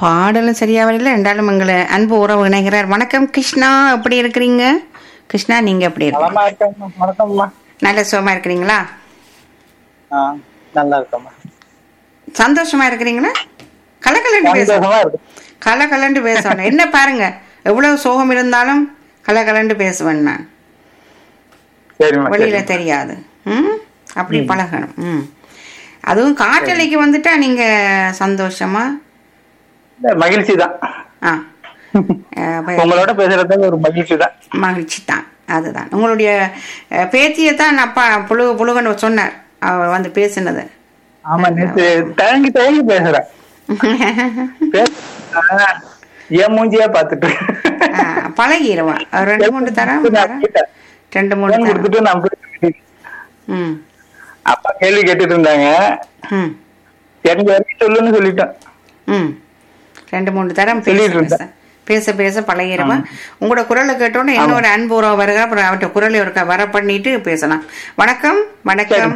பாடலும் சரியா வரல ரெண்டாலும் எங்களை அன்பு உறவு இணைகிறார் வணக்கம் கிருஷ்ணா எப்படி இருக்கிறீங்க கிருஷ்ணா நீங்க எப்படி இருக்கீங்க நலமா இருக்கேம்மா வணக்கம்மா நல்ல சுகமா இருக்கிறீங்களா ஆ நல்லா இருக்கேம்மா சந்தோஷமா இருக்கிறீங்களா கலக்கலண்டு பேச சந்தோஷமா இருக்கு கலகலண்டு பேசணும் என்ன பாருங்க எவ்வளவு சோகம் இருந்தாலும் கலகலண்டு பேசுவேன் நான் சரிம்மா வெளியில சரி. தெரியாது ம் அப்படி பழகணும் ம் அதுவும் காற்றலைக்கு வந்துட்டா நீங்க சந்தோஷமா இல்ல, மகிழ்ச்சி தான் ஆ அஹ், அப்ப உங்களோட பேசுறது ஒரு மகிழ்ச்சி தான் மகிழ்ச்சி தான் அதுதான் உங்களுடைய அஹ், பேத்தியை தான் அப்பா புழு புழுகன்னு சொன்னார் அவர் வந்து பேசினது ஆமா நேத்து தயங்கி தயங்கி பேசுறேன் பேச- ஆ, என் மூஞ்சியா பாத்துட்டு அஹ், பழகிருவான் ஒரு ரெண்டு மூணு தரம் தரம். ரெண்டு மூணு போன் தரம் கொடுத்துட்டு நான் போய் ம் அப்பா கேள்வி கேட்டுட்டு இருந்தாங்க ம் எனக்கு வரைக்கும் சொல்லுன்னு சொல்லிட்டேன் ம் ரெண்டு மூணு தரம் பேச சொல்லிட்டு பேச இருந்தேன். பேச பேச பழகிடுவான் உங்களோட குரலை கேட்டோன்னே என்ன ஒரு அன்பு உறவு வருக அப்புறம் அவர்கிட்ட குரலை ஒரு வர பண்ணிட்டு பேசலாம் வணக்கம் வணக்கம்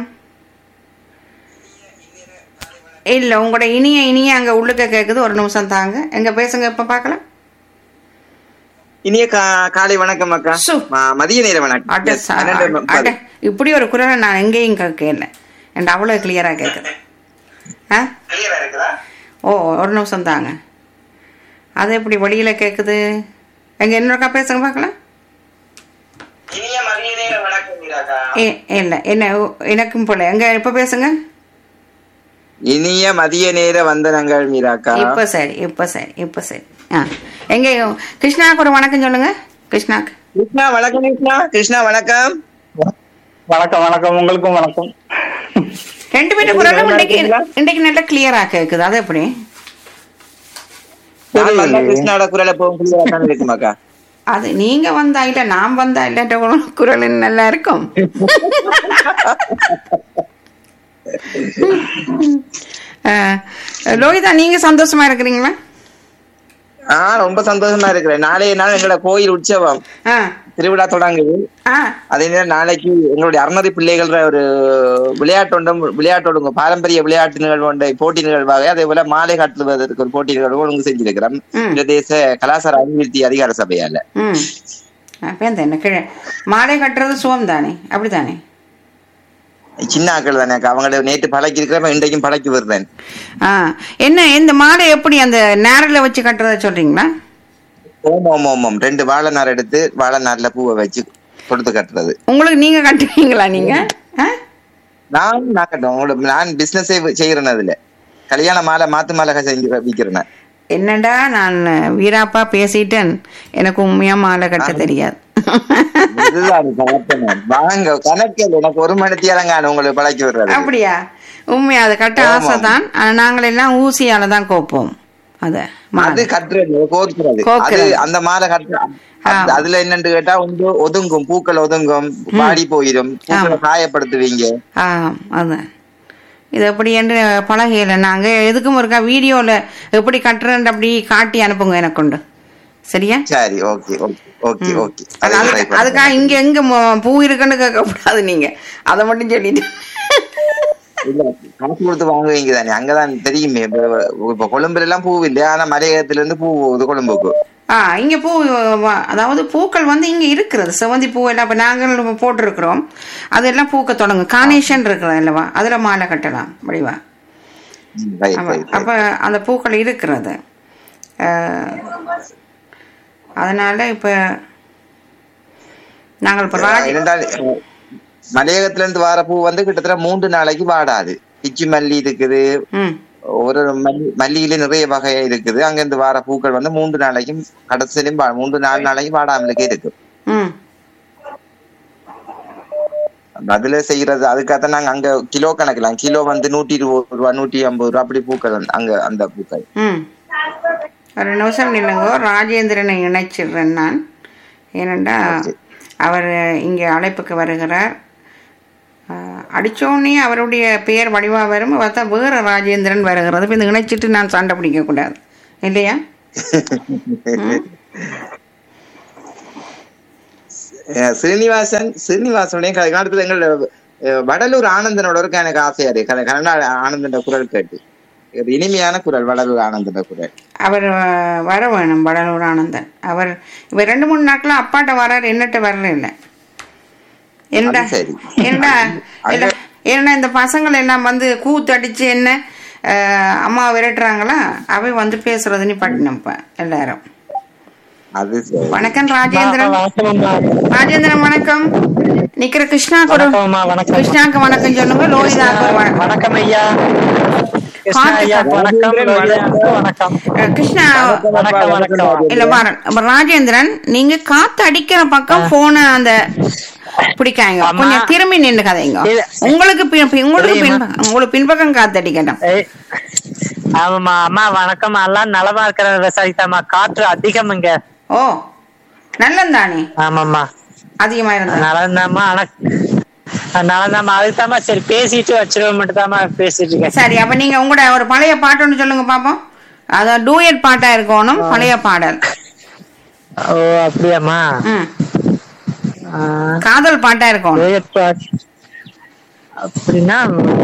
இல்ல உங்களோட இனிய இனிய அங்க உள்ளுக்க கேக்குது ஒரு நிமிஷம் தாங்க எங்க பேசுங்க இப்ப பார்க்கலாம் இனிய கா- காலை வணக்கம் அக்கா சு. ம- மதிய நேர வணக்கம் அட Yes, சா- பன்னெண்டு அட முப்பது. இப்படி ஒரு குரலை நான் எங்கேயும் கேட்கல என் அவ்வளவு கிளியரா கேக்குது ஆ ஓ ஒரு நிமிஷம் தாங்க அது எப்படி வெளியில கேக்குது எங்க இன்னொருக்கா பேசுங்க பார்க்கலாம் இனிய மதிய நேர வணக்கம் மீராக்கா. ஏ இல்ல என்ன ஓ, எனக்கும் போல எங்க இப்ப பேசுங்க இனிய மதிய நேர வந்தனங்கள் மீராக்கா இப்ப சரி இப்ப சரி இப்ப சரி ஆ எங்க கிருஷ்ணாக்கு ஒரு வணக்கம் சொல்லுங்க கிருஷ்ணாக்கு கிருஷ்ணா வணக்கம் கிருஷ்ணா கிருஷ்ணா வணக்கம் வணக்கம் வணக்கம் உங்களுக்கும் வணக்கம் ரெண்டு பேரும் குரலும் இன்றைக்கு இன்றைக்கு நல்லா கிளியரா கேக்குது அது எப்படி நான் வந்தா கிருஷ்ணாவோட குரலை போகும் இருக்குமாக்கா அது நீங்க வந்தா இல்ல நான் வந்தா இல்லாட்ட குரல் குரல் நல்லா இருக்கும் அஹ், லோகிதா நீங்க சந்தோஷமா இருக்கிறீங்களா ஆ ரொம்ப சந்தோஷமா இருக்கிறேன் நாளைய நாள் எங்களோட கோயில் உற்சவம் ஆ திருவிழா தொடங்குது ஆ அதே நேரம் நாளைக்கு எங்களுடைய அறநதி பிள்ளைகள் ஒரு விளையாட்டொண்டும் விளையாட்டோடுங்க பாரம்பரிய விளையாட்டு நிகழ்வு ஒன்றை போட்டி நிகழ்வாக அதே போல மாலை காட்டுவதற்கு ஒரு போட்டி நிகழ்வு ஒழுங்கு செஞ்சிருக்கிறோம் ம். பிரதேச கலாச்சார அபிவிருத்தி அதிகார சபையால ம் அப்ப இந்த என்ன கிழ மாலை கட்டுறது சுகம் தானே அப்படித்தானே சின்ன ஆக்கள் தானே அக்கா. அவங்கள நேற்று பழக்கி இருக்கிறப்ப இன்றைக்கும் பழக்கி விடுறேன் ஆ என்ன இந்த மாலை எப்படி அந்த நேரில் வச்சு கட்டுறத சொல்றீங்களா ஓம் ஓம் ஓம் ஓம் ரெண்டு வாழை நார் எடுத்து வாழை நார்ல பூவை வச்சு கொடுத்து கட்டுறது உங்களுக்கு நீங்க கட்டுவீங்களா நீங்க ஆ? நான் நான் கட்டுவேன் உங்களுக்கு நான் பிசினஸே செய்யறேன் அதுல கல்யாண மாலை மாத்து மாலை செஞ்சு விற்கிறேன் என்னடா நான் வீராப்பா பேசிட்டேன் எனக்கு உண்மையா மாலை கட்ட தெரியாது இதுதான் கணக்கு. வாங்க கணக்கில் எனக்கு ஒரு மணி தேரங்கான உங்களுக்கு பழக்கி விடுறது அப்படியா உண்மையா அதை கட்ட ஆசை தான் ஆனா நாங்கள் எல்லாம் ஊசியால தான் கோப்போம் அத அது மாலை கட்டுறது கோர்க்கிறது அது கோர்க்கிறது. அந்த மாலை கட்டுற அது- அதுல என்னன்னு கேட்டா வந்து ஒதுங்கும் பூக்கள் ஒதுங்கும் பாடி போயிடும் பூக்களை காயப்படுத்துவீங்க ஆ அதான் இது எப்படி என்று பழகையில நாங்க எதுக்கும் இருக்கா வீடியோல எப்படி கட்டுறேன் அப்படி காட்டி அனுப்புங்க எனக்கு கொண்டு சரியா சரி ஓகே ஓகே ஓகே ஓகே அது- அதுக்கு- அதுக்காக இங்க எங்க மொ- பூ இருக்குன்னு கேட்கக்கூடாது நீங்க அதை மட்டும் சொல்லிட்டு இல்ல காசு கொடுத்து வாங்குவீங்க தானே அங்கதான் தெரியுமே இப்ப இப்ப கொழும்புல எல்லாம் பூ இல்லை ஆனா மலையகத்துல இருந்து பூ போகுது கொழும்புக்கு ஆ இங்க பூ வ- அதாவது பூக்கள் வந்து இங்க இருக்கிறது செவந்தி பூ எல்லாம் இப்ப நாங்கள் போட்டிருக்கிறோம் அதெல்லாம் பூக்க தொடங்கும் கானேஷன் இருக்கிறது அல்லவா அதுல மாலை கட்டலாம் முடிவா ம், right, ஆமா right, right. அப்ப அந்த பூக்கள் இருக்கிறது அஹ், அதனால இப்ப நாங்கள் இப்ப ராஜ இருந்தால் அஹ், மலையகத்துல இருந்து வர பூ வந்து கிட்டத்தட்ட மூன்று நாளைக்கு வாடாது பிச்சி மல்லி இருக்குது ம் ஒரு மல்லி மல்லியில நிறைய வகை இருக்குது அங்க இருந்து வர பூக்கள் வந்து மூன்று நாளைக்கும் கடைசியிலும் வா- மூன்று நாலு நாளைக்கும் வாடாமலுக்கே இருக்கு ம் அதுல செய்யறது அதுக்காக நாங்க அங்க கிலோ கணக்கலாம் கிலோ வந்து நூத்தி இருபது ரூபா நூத்தி ஐம்பது ரூபா அப்படி பூக்கள் வந்து அங்க அந்த பூக்கள் ம் ஒரு நிமிஷம் நில்லுங்கோ ராஜேந்திரனை இணைச்சிடுறேன் நான் ஏனெண்டா அவர் இங்கே அழைப்புக்கு வருகிறார் ஆஹ், அடிச்சோடனே அவருடைய பெயர் வடிவா வரும் பார்த்தா வேற ராஜேந்திரன் வருகிறது இப்போ இந்த இணைச்சிட்டு நான் சண்டை பிடிக்க கூடாது இல்லையா ம். அஹ் ஸ்ரீனிவாசன் ஸ்ரீனிவாசனுடைய காலத்துல எங்களோட அஹ், வடலூர் ஆனந்தனோட இருக்க எனக்கு ஆசையா இருக்கு கன- கனடா ஆனந்தன் குரல் கேட்டு ஒரு இனிமையான குரல் வளர்வு ஆனந்த குரல் அவர் அஹ், வர வேணும் வடலூர் ஆனந்தன் அவர் இவர் ரெண்டு மூணு நாட்களா அப்பாட்ட வராரு என்னட்ட வரல இல்லை என்னடா அது சரி. என்னடா இல்ல ஏன்னா இந்த பசங்கள் எல்லாம் வந்து கூத்தடிச்சு என்ன அஹ், அம்மா விரட்டுறாங்களா அவை வந்து பேசுறது நீ பட்டினப்ப எல்லாரும் அது சரி வணக்கம் ராஜேந்திரன் வணக்கம் அம்மா ராஜேந்திரன் வணக்கம் நிக்கிற கிருஷ்ணா கூட வணக்கம் அம்மா வணக்கம் கிருஷ்ணாக்கு வணக்கம் சொல்லுங்க லோகிதாக்கு ஒரு வணக்கம் வணக்கம் ஐயா கிருஷ்ணா பாட்டு ஐயா வணக்கம் லோகிதாவுக்கு வணக்கம் அஹ், கிருஷ்ணா வணக்கம் வணக்கம் இல்ல பாரு அப்ப ராஜேந்திரன் நீங்க காத்து அடிக்கிற பக்கம் போன அந்த பிடிக்காங்க அம்மா. கொஞ்சம் திரும்பி நின்று கதைங்க இல்ல. உங்களுக்கு பின் பின்- உங்களுக்கு பின் தெரியுமா? உங்களுக்கு பின்பக்கம் காத்து அடிக்கட்டும் ஏய், ஆமாம்மா அம்மா வணக்கம் எல்லாம் நலமா இருக்கிற விவசாயிதாம்மா காற்று அதிகம் இங்க ஓ நல்லந்தானே ஆமாம்மா அதிகமா இருந்தா நலந்தாம்மா ஆனா நலந்தாம்மா அதுதாம்மா சரி பேசிட்டு வச்சிருவோம் மட்டும் தாம்மா பேசிட்டு இருக்கேன் சரி அப்ப நீங்க உங்களோட ஒரு பழைய பாட்டு ஒன்று சொல்லுங்க பாப்போம் அதான் டூயட் பாட்டா இருக்கணும் பழைய பாடல் ஓ அப்படியாம்மா ம் ஆ, காதல் பாட்டா இருக்கணும் duet பாட். அப்படின்னா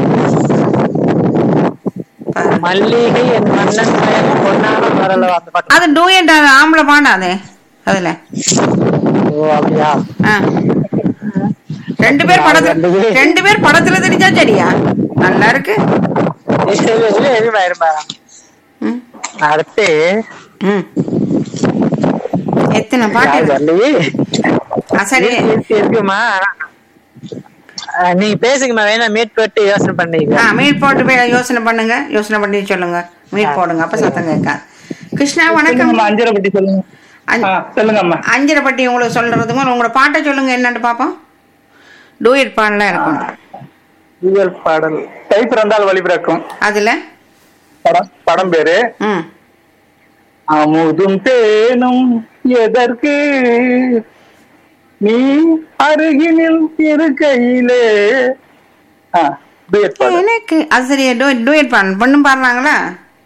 மல்லிகை என் மன்னன் மேல பொன்னான மரல அந்த பாட்டு அது டூயட் ஆம்பளை பாடாது அதுல ஓ அப்படியா ஆ. ரெண்டு பேர் படத்துல ரெண்டு பேர் படத்துல தெரிஞ்சா சரியா நல்லா இருக்கு இல்ல, இல்ல, இருமா, இருமா. ம். அடுத்து ம். எத்தனை பாட்டு யார் இருக்கு? வரலையே? ஆ, சரி இருக்கு, இருக்குமா ஆ, நீங்க பேசுங்கம்மா வேணா மீட் போட்டு யோசனை பண்ணீங்க ஆ மீட் போட்டு போய் யோசனை பண்ணுங்க யோசனை பண்ணி சொல்லுங்க மீட் போடுங்க அப்ப சத்தம் கேட்காது கிருஷ்ணா வணக்கம் சொல்லுங்கம்மா அஞ்சரை பத்தி சொல்லுங்க அஞ்- ஆ, சொல்லுங்கம்மா அஞ்சரைப்பட்டி உங்களுக்கு சொல்றதுக்கும் உங்களோட பாட்டை சொல்லுங்க என்னன்னு பாப்போம் டூயட் பாடலாம் இருக்கும் இயல் பாடல் கை பிறந்தால் வழி பிறக்கும் அதுல படம் படம் பேரு ம் அமுதும் தேனும் எதற்கு நீ அருகினில் இருக்கையிலே ஆ, duet பாடல். எனக்கு அது சரி டூயட் டூயட் பாடல் பொண்ணும் பாடுறாங்களா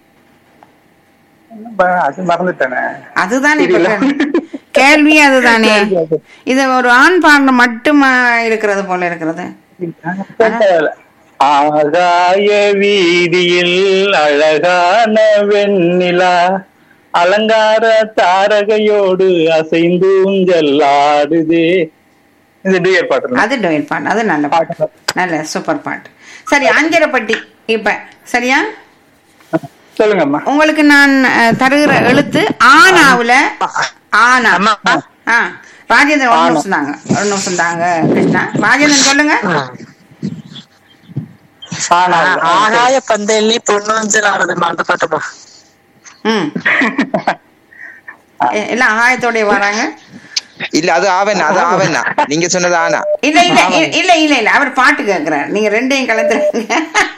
ப- அது மறந்துட்டேனே அதுதானே இப்ப தெரியல. கேள்வி. கேள்வி அதுதானே இது ஒரு ஆண் பாடல மட்டுமா இருக்கிறது போல இருக்கிறது ஆகாய வீதியில் அழகான வெண்ணிலா அலங்கார தாரகையோடு அசைந்தூஞ்சல் ஆடுதே இது டியர் பாட்டு அது டொயல் பாட்டு அது நல்ல பாட்டு நல்ல சூப்பர் பாட்டு சரி அஞ்சரைப்பட்டி இப்ப சரியா சொல்லுங்கம்மா உங்களுக்கு நான் அஹ், தருகிற எழுத்து ஆனாவுல ஆனா அம்மா. ஆ ராஜேந்திரன் ஒரு நிமிஷம் தாங்க ஒரு நிமிஷம் தாங்க கிருஷ்ணா ராஜேந்திரன் சொல்லுங்க ஆனா ஆ, ஆகாய பந்தல்லி பொன்னூஞ்சல் ஆடுதுமா அந்த பாட்டுமா ம் எ- எல்லாம் ஆயத்தோடய வராங்க இல்ல அது ஆவன் அது ஆவன்னா நீங்க சொன்னது ஆனா இல்ல இல்ல இ- இல்ல இல்ல இல்ல அவர் பாட்டு கேக்குறாரு நீங்க ரெண்டையும் கலந்துருங்க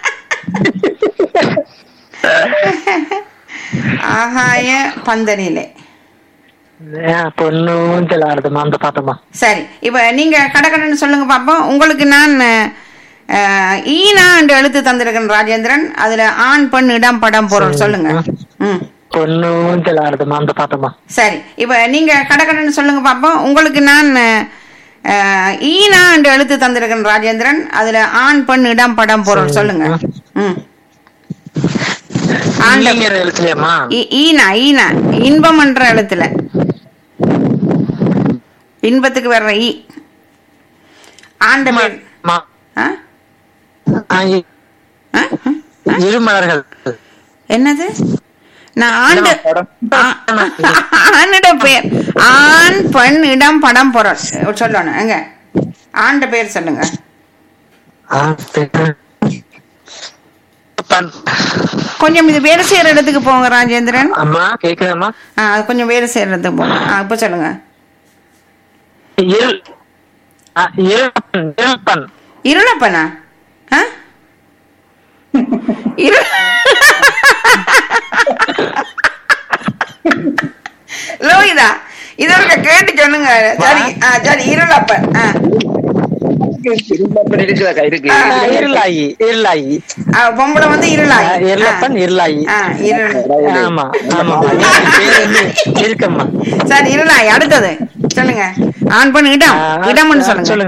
ஆகாய பந்தனிலே பொன்னூஞ்சல் ஆடுதுமா அந்த பாட்டுமா சரி இப்ப நீங்க கடகடன்னு சொல்லுங்க பாப்போம் உங்களுக்கு நான் அஹ், ஈனா என்று எழுத்து தந்திருக்கேன் ராஜேந்திரன் அதுல ஆண் பெண் இடம் படம் பொருள் சொல்லுங்க ம் பொன்னூஞ்சல் ஆடுதுமா அந்த பாட்டுமா சரி இப்ப நீங்க கடகடன்னு சொல்லுங்க பாப்போம் உங்களுக்கு நான் அஹ், ஈனா என்று எழுத்து தந்திருக்கேன் ராஜேந்திரன் அதுல ஆண் பெண் இடம் படம் பொருள் சொல்லுங்க ம் ஆண்ட நீங்கிற எழுத்துலயாம்மா ஈ- ஈனா ஈனா இன்பம் என்ற எழுத்துல இன்பத்துக்கு வர்ற ஈ ஆண்ட பேர் அம்மா. ஆ? ஆ, இ- ஆ? இருமலர்கள் என்னது நான் ஆண்டு படம். ஆ- ஆணிட பேர் ஆண் பெண் இடம் படம் பொருள் சொல்லணும் எங்க ஆண்ட பேர் சொல்லுங்க ஆ, பெண். பண். கொஞ்சம் இது வேறு செய்யற இடத்துக்கு போங்க ராஜேந்திரன் அம்மா கேக்குதாம்மா ஆ அது கொஞ்சம் வேறு செய்யற இடத்துக்கு போங்க ஆ இப்ப சொல்லுங்க இருள் ஆ, இருளப்பன் இருளப்பன் இருளப்பனா ஆ? இரு லோகிதா இது ஒரு கேட்டு சொல்லுங்க சரி ஆ சரி இருளப்பன் ஆ அப்படி இருக்குதாக்கா இருக்கு ஆ, ஆ, இருளாயி இருளாயி ஆ, பொம்பளை வந்து இருளாய் ஆ, இருளப்பன் இருளாயி ஆ இருள் ஆமா ஆமா பேர் வந்து இருக்கம்மா சரி இருளாய் அடுத்தது சொல்லுங்க ஆண் பெண் இடம் ஆ, இடம்னு சொல்லுங்க சொல்லுங்க